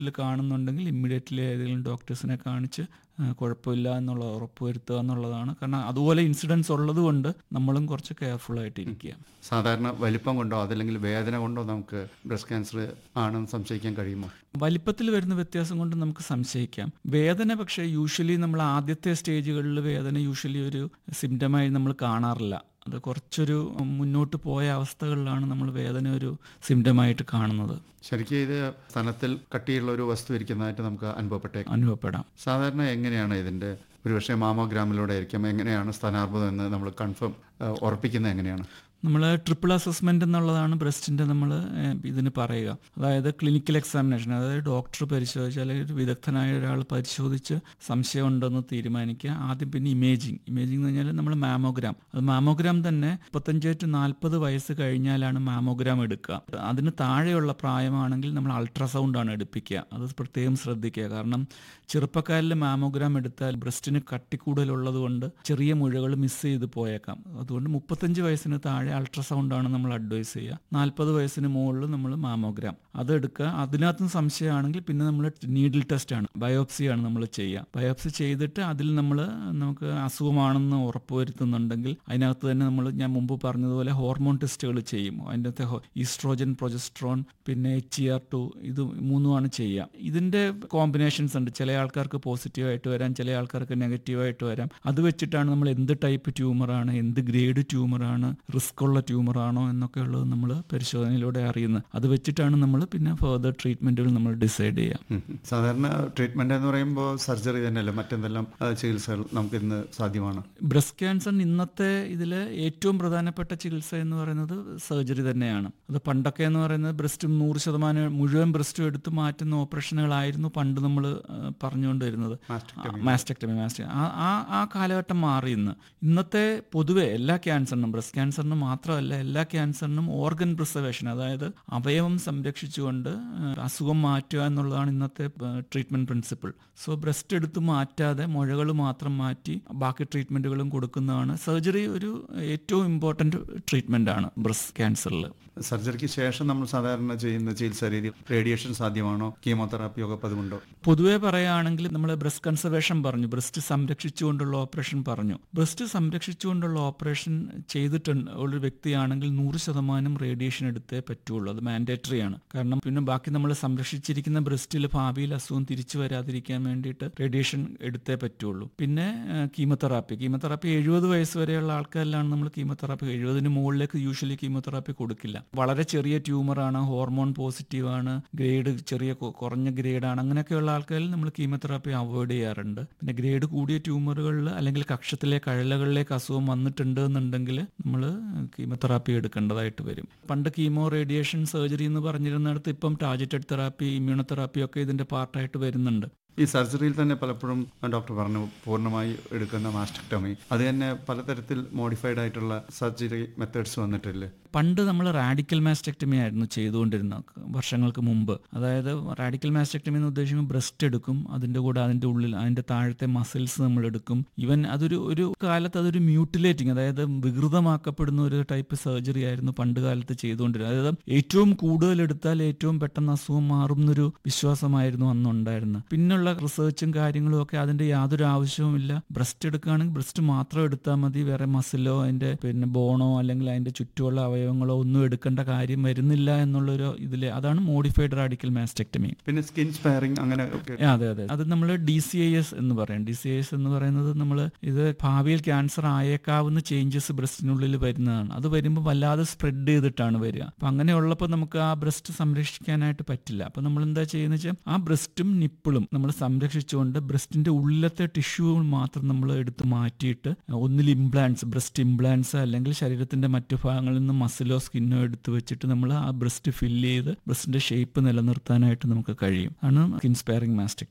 കാണുന്നുണ്ടെങ്കിൽ ഇമ്മീഡിയറ്റ്ലി ഏതെങ്കിലും ഡോക്ടേഴ്സിനെ കാണിച്ച് ആ, കുഴപ്പമില്ല എന്നുള്ള ഉറപ്പ് വരുത്തുക എന്നുള്ളതാണ് കാരണം അതുപോലെ ഇൻസിഡൻസ് ഉള്ളത് കൊണ്ട് നമ്മളും കുറച്ച് കെയർഫുൾ ആയിട്ട് ഇരിക്കുക സാധാരണ വലിപ്പം കൊണ്ടോ അതല്ലെങ്കിൽ വേദന കൊണ്ടോ നമുക്ക് ബ്രസ്റ്റ് ക്യാൻസർ ആണെന്ന് സംശയിക്കാൻ കഴിയുമോ വലിപ്പത്തിൽ വരുന്ന വ്യത്യാസം കൊണ്ട് നമുക്ക് സംശയിക്കാം വേദന പക്ഷേ യൂഷ്വലി നമ്മൾ ആദ്യത്തെ സ്റ്റേജുകളിൽ വേദന യൂഷ്വലി ഒരു സിംറ്റമായി നമ്മൾ കാണാറില്ല അത് കുറച്ചൊരു മുന്നോട്ട് പോയ അവസ്ഥകളിലാണ് നമ്മൾ വേദന ഒരു സിംറ്റമായിട്ട് കാണുന്നത് ശരിക്കും ഇത് സ്ഥലത്തിൽ കട്ടിയുള്ള ഒരു വസ്തു ഇരിക്കുന്നതായിട്ട് നമുക്ക് അനുഭവപ്പെട്ടേക്കാം അനുഭവപ്പെടാം സാധാരണ എങ്ങനെയാണ് ഇതിൻ്റെ ഒരുപക്ഷെ മാമോഗ്രാമിലൂടെ ആയിരിക്കും എങ്ങനെയാണ് സ്ഥാനാർബുദം എന്ന് നമ്മൾ കൺഫേം ഉറപ്പിക്കുന്നത് എങ്ങനെയാണ് നമ്മൾ ട്രിപ്പിൾ അസസ്മെൻ്റ് എന്നുള്ളതാണ് ബ്രസ്റ്റിൻ്റെ നമ്മൾ ഇതിന് പറയുക അതായത് ക്ലിനിക്കൽ എക്സാമിനേഷൻ അതായത് ഡോക്ടർ പരിശോധിച്ച് അല്ലെങ്കിൽ ഒരു വിദഗ്ധനായ ഒരാൾ പരിശോധിച്ച് സംശയം ഉണ്ടെന്ന് തീരുമാനിക്കുക ആദ്യം പിന്നെ ഇമേജിങ് ഇമേജിംഗ് എന്ന് പറഞ്ഞാൽ നമ്മൾ മാമോഗ്രാം അത് മാമോഗ്രാം തന്നെ മുപ്പത്തഞ്ച് ടു നാൽപ്പത് വയസ്സ് കഴിഞ്ഞാലാണ് മാമോഗ്രാം എടുക്കുക അതിന് താഴെയുള്ള പ്രായമാണെങ്കിൽ നമ്മൾ അൾട്രാസൗണ്ട് ആണ് എടുപ്പിക്കുക അത് പ്രത്യേകം ശ്രദ്ധിക്കുക കാരണം ചെറുപ്പക്കാരിൽ മാമോഗ്രാം എടുത്താൽ ബ്രസ്റ്റിന് കട്ടിക്കൂടുതലുള്ളത് കൊണ്ട് ചെറിയ മുഴകൾ മിസ് ചെയ്ത് പോയേക്കാം അതുകൊണ്ട് മുപ്പത്തഞ്ച് വയസ്സിന് താഴെ അൾട്രാസൗണ്ട് ആണ് നമ്മൾ അഡ്വൈസ് ചെയ്യുക നാൽപ്പത് വയസ്സിന് മുകളിൽ നമ്മൾ മാമോഗ്രാം അത് എടുക്കുക അതിനകത്തും സംശയമാണെങ്കിൽ പിന്നെ നമ്മൾ നീഡിൽ ടെസ്റ്റ് ആണ് ബയോപ്സി ആണ് നമ്മൾ ചെയ്യുക ബയോപ്സി ചെയ്തിട്ട് അതിൽ നമ്മൾ നമുക്ക് അസുഖമാണെന്ന് ഉറപ്പുവരുത്തുന്നുണ്ടെങ്കിൽ അതിനകത്ത് തന്നെ നമ്മൾ ഞാൻ മുമ്പ് പറഞ്ഞതുപോലെ ഹോർമോൺ ടെസ്റ്റുകൾ ചെയ്യും അതിൻ്റെ അകത്തെ ഈസ്ട്രോജൻ പ്രൊജസ്ട്രോൺ പിന്നെ എച്ച് ഇ ആർ ടു ഇത് മൂന്നുമാണ് ചെയ്യുക ഇതിൻ്റെ കോമ്പിനേഷൻസ് ഉണ്ട് ചില ആൾക്കാർക്ക് പോസിറ്റീവായിട്ട് വരാം ചില ആൾക്കാർക്ക് നെഗറ്റീവായിട്ട് വരാം അത് വെച്ചിട്ടാണ് നമ്മൾ എന്ത് ടൈപ്പ് ട്യൂമറാണ് എന്ത് ഗ്രേഡ് ട്യൂമറാണ് റിസ്ക് ഉള്ള ട്യൂമറാണോ എന്നൊക്കെ ഉള്ളത് നമ്മൾ പരിശോധനയിലൂടെ അറിയുന്നത് അത് വെച്ചിട്ടാണ് നമ്മൾ പിന്നെ ഫർദർ ട്രീറ്റ്മെൻറ്റുകൾ നമ്മൾ ഡിസൈഡ് ചെയ്യുക ഉം. സാധാരണ ട്രീറ്റ്മെന്റ് എന്ന് പറയുമ്പോൾ സർജറി തന്നെയല്ലേ മറ്റെന്തെല്ലാം ആ, ചികിത്സകൾ നമുക്ക് ഇന്ന് സാധ്യമാണ് ബ്രസ്റ്റ് ക്യാൻസറിന് ഇന്നത്തെ ഇതിൽ ഏറ്റവും പ്രധാനപ്പെട്ട ചികിത്സ എന്ന് പറയുന്നത് സർജറി തന്നെയാണ് അത് പണ്ടൊക്കെ എന്ന് പറയുന്നത് ബ്രസ്റ്റ് നൂറ് ശതമാനം മുഴുവൻ ബ്രസ്റ്റും എടുത്ത് മാറ്റുന്ന ഓപ്പറേഷനുകളായിരുന്നു പണ്ട് നമ്മൾ പറഞ്ഞുകൊണ്ടിരുന്നത് Mastectomy. മാസ്റ്റക്ടമി മാസ്റ്റർ ആ ആ ആ കാലഘട്ടം മാറി ഇന്ന് ഇന്നത്തെ പൊതുവെ എല്ലാ ക്യാൻസറിനും ബ്രസ്റ്റ് ക്യാൻസറിനും മാത്രമല്ല എല്ലാ ക്യാൻസറിനും ഓർഗൻ പ്രിസർവേഷൻ അതായത് അവയവം സംരക്ഷിച്ചുകൊണ്ട് ആ, അസുഖം മാറ്റുക എന്നുള്ളതാണ് ഇന്നത്തെ ട്രീറ്റ്മെന്റ് പ്രിൻസിപ്പിൾ സോ ബ്രസ്റ്റ് എടുത്ത് മാറ്റാതെ മുഴകൾ മാത്രം മാറ്റി ബാക്കി ട്രീറ്റ്മെന്റുകളും കൊടുക്കുന്നതാണ് സർജറി ഒരു ഏറ്റവും ഇമ്പോർട്ടൻ്റ് ട്രീറ്റ്മെന്റ് ആണ് ബ്രസ്റ്റ് ക്യാൻസറിൽ സർജറിക്ക് ശേഷം നമ്മൾ സാധാരണ ചെയ്യുന്ന ചികിത്സാ രീതി റേഡിയേഷൻ സാധ്യമാണോ കീമോതെറാപ്പിയോ ഒക്കെ പതിവുണ്ടോ പൊതുവെ പറയുകയാണെങ്കിൽ നമ്മൾ ബ്രസ്റ്റ് കൺസർവേഷൻ പറഞ്ഞു ബ്രസ്റ്റ് സംരക്ഷിച്ചുകൊണ്ടുള്ള ഓപ്പറേഷൻ പറഞ്ഞു ബ്രസ്റ്റ് സംരക്ഷിച്ചുകൊണ്ടുള്ള ഓപ്പറേഷൻ ചെയ്തിട്ടുണ്ട് ഒരു വ്യക്തിയാണെങ്കിൽ നൂറ് ശതമാനം റേഡിയേഷൻ എടുത്തേ പറ്റുള്ളൂ അത് മാൻഡേറ്ററി ആണ് കാരണം പിന്നെ ബാക്കി നമ്മൾ സംരക്ഷിച്ചിരിക്കുന്ന ബ്രസ്റ്റിൽ ഭാവിയിൽ അസുഖം തിരിച്ചു വരാതിരിക്കാൻ വേണ്ടിയിട്ട് റേഡിയേഷൻ എടുത്തേ പറ്റുള്ളൂ പിന്നെ കീമോതെറാപ്പി കീമോതെറാപ്പി എഴുപത് വയസ്സ് വരെയുള്ള ആൾക്കാരിലാണ് നമ്മൾ കീമോതെറാപ്പി എഴുപതിന് മുകളിലേക്ക് യൂഷ്വലി കീമോതെറാപ്പി കൊടുക്കില്ല വളരെ ചെറിയ ട്യൂമറാണ് ഹോർമോൺ പോസിറ്റീവ് ആണ് ഗ്രേഡ് ചെറിയ കൊ- കുറഞ്ഞ ഗ്രേഡാണ് അങ്ങനെയൊക്കെയുള്ള ആൾക്കാരിൽ നമ്മൾ കീമോതെറാപ്പി അവോയ്ഡ് ചെയ്യാറുണ്ട് പിന്നെ ഗ്രേഡ് കൂടിയ ട്യൂമറുകളിൽ അല്ലെങ്കിൽ കക്ഷത്തിലെ കഴലകളിലേക്ക് അസുഖം വന്നിട്ടുണ്ട് എന്നുണ്ടെങ്കിൽ നമ്മൾ കീമോതെറാപ്പി എടുക്കേണ്ടതായിട്ട് വരും പണ്ട് കീമോ റേഡിയേഷൻ സർജറി എന്ന് പറഞ്ഞിരുന്നിടത്ത് ഇപ്പം ടാർജറ്റഡ് തെറാപ്പി ഇമ്മ്യൂണോതെറാപ്പി ഒക്കെ ഇതിന്റെ പാർട്ടായിട്ട് വരുന്നുണ്ട് ഈ സർജറിയിൽ തന്നെ പലപ്പോഴും ഡോക്ടർ പറഞ്ഞു പൂർണ്ണമായി എടുക്കുന്ന മാസ്റ്റക്ടമി അത് തന്നെ പലതരത്തിൽ മോഡിഫൈഡ് ആയിട്ടുള്ള സർജറി മെത്തേഡ്സ് വന്നിട്ടില്ലേ പണ്ട് നമ്മൾ റാഡിക്കൽ മാസ്റ്റക്ടമി ആയിരുന്നു ചെയ്തുകൊണ്ടിരുന്നത് വർഷങ്ങൾക്ക് മുമ്പ് അതായത് റാഡിക്കൽ മാസ്റ്റക്ടമി എന്ന് ഉദ്ദേശിക്കുമ്പോൾ ബ്രസ്റ്റ് എടുക്കും അതിൻ്റെ കൂടെ അതിൻ്റെ ഉള്ളിൽ അതിൻ്റെ താഴത്തെ മസിൽസ് നമ്മൾ എടുക്കും ഈവൻ അതൊരു ഒരു കാലത്ത് അതൊരു മ്യൂട്ടിലേറ്റിംഗ് അതായത് വികൃതമാക്കപ്പെടുന്ന ഒരു ടൈപ്പ് സർജറി ആയിരുന്നു പണ്ട് കാലത്ത് ചെയ്തുകൊണ്ടിരുന്നത് അതായത് ഏറ്റവും കൂടുതൽ എടുത്താൽ ഏറ്റവും പെട്ടെന്ന് അസുഖം മാറും എന്നൊരു വിശ്വാസമായിരുന്നു അന്നുണ്ടായിരുന്നത് പിന്നുള്ള റിസർച്ചും കാര്യങ്ങളും ഒക്കെ അതിന്റെ യാതൊരു ആവശ്യവുമില്ല ബ്രസ്റ്റ് എടുക്കുകയാണെങ്കിൽ ബ്രസ്റ്റ് മാത്രം എടുത്താൽ മതി വേറെ മസിലോ അതിന്റെ പിന്നെ ബോണോ അല്ലെങ്കിൽ അതിന്റെ ചുറ്റുമുള്ള അവയവങ്ങളോ ഒന്നും എടുക്കേണ്ട കാര്യം വരുന്നില്ല എന്നുള്ളൊരു ഇതിൽ അതാണ് മോഡിഫൈഡ് റാഡിക്കൽ മാസ്റ്റക്ടമി പിന്നെ സ്കിൻ സ്പെയറിംഗ് അങ്ങനെ ഒക്കെ അതെ അതെ അത് നമ്മൾ ഡി സി ഐ എസ് എന്ന് പറയും ഡി സി ഐ എസ് എന്ന് പറയുന്നത് നമ്മൾ ഇത് ഭാവിയിൽ ക്യാൻസർ ആയേക്കാവുന്ന ചേഞ്ചസ് ബ്രസ്റ്റിനുള്ളിൽ വരുന്നതാണ് അത് വരുമ്പോൾ വല്ലാതെ സ്പ്രെഡ് ചെയ്തിട്ടാണ് വരിക അപ്പൊ അങ്ങനെയുള്ളപ്പോൾ നമുക്ക് ആ ബ്രസ്റ്റ് സംരക്ഷിക്കാനായിട്ട് പറ്റില്ല അപ്പൊ നമ്മൾ എന്താ ചെയ്യുന്നത് വെച്ചാൽ ആ ബ്രസ്റ്റും നിപ്പിളും നമ്മൾ സംരക്ഷിച്ചുകൊണ്ട് ബ്രസ്റ്റിന്റെ ഉള്ളിലത്തെ ടിഷ്യൂ മാത്രം നമ്മൾ എടുത്ത് മാറ്റിയിട്ട് ഒന്നിൽ ഇംപ്ലാന്റ്സ് ബ്രസ്റ്റ് ഇംപ്ലാന്റ്സ് അല്ലെങ്കിൽ ശരീരത്തിന്റെ മറ്റു ഭാഗങ്ങളിൽ നിന്ന് മസിലോ സ്കിന്നോ എടുത്ത് വെച്ചിട്ട് നമ്മൾ ആ ബ്രസ്റ്റ് ഫില്ല് ചെയ്ത് ബ്രസ്റ്റിന്റെ ഷേപ്പ് നിലനിർത്താനായിട്ട് നമുക്ക് കഴിയും ആണ് സ്കിൻ സ്പെയറിംഗ് മാസ്റ്റക്ടമി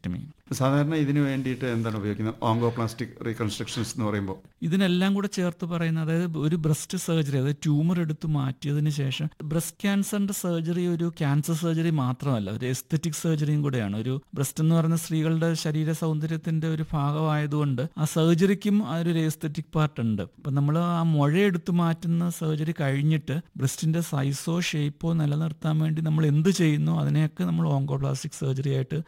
സാധാരണ ഇതിന് വേണ്ടിയിട്ട് എന്താണ് ഉപയോഗിക്കുന്നത് ഓങ്കോപ്ലാസ്റ്റിക് റീകൺസ്ട്രക്ഷൻസ് എന്ന് പറയുമ്പോൾ ഇതിനെല്ലാം കൂടെ ചേർത്ത് പറയുന്നത് അതായത് ഒരു ബ്രസ്റ്റ് സർജറി അതായത് ട്യൂമർ എടുത്ത് മാറ്റിയതിന് ശേഷം ബ്രസ്റ്റ് ക്യാൻസറിന്റെ സർജറി ഒരു ക്യാൻസർ സർജറി മാത്രമല്ല ഒരു എസ്തറ്റിക് സർജറിയും കൂടെയാണ് ഒരു ബ്രസ്റ്റ് എന്ന് പറയുന്ന സ്ത്രീകളുടെ ശരീര സൗന്ദര്യത്തിന്റെ ഒരു ഭാഗമായതുകൊണ്ട് ആ സർജറിക്കും ആ ഒരു എസ്തറ്റിക് പാർട്ട് ഉണ്ട് അപ്പൊ നമ്മൾ ആ മുഴ എടുത്ത് മാറ്റുന്ന സർജറി കഴിഞ്ഞിട്ട് ബ്രസ്റ്റിന്റെ സൈസോ ഷേപ്പോ നിലനിർത്താൻ വേണ്ടി നമ്മൾ എന്ത് ചെയ്യുന്നു അതിനെയൊക്കെ നമ്മൾ ഓങ്കോപ്ലാസ്റ്റിക് സർജറി ആയിട്ട്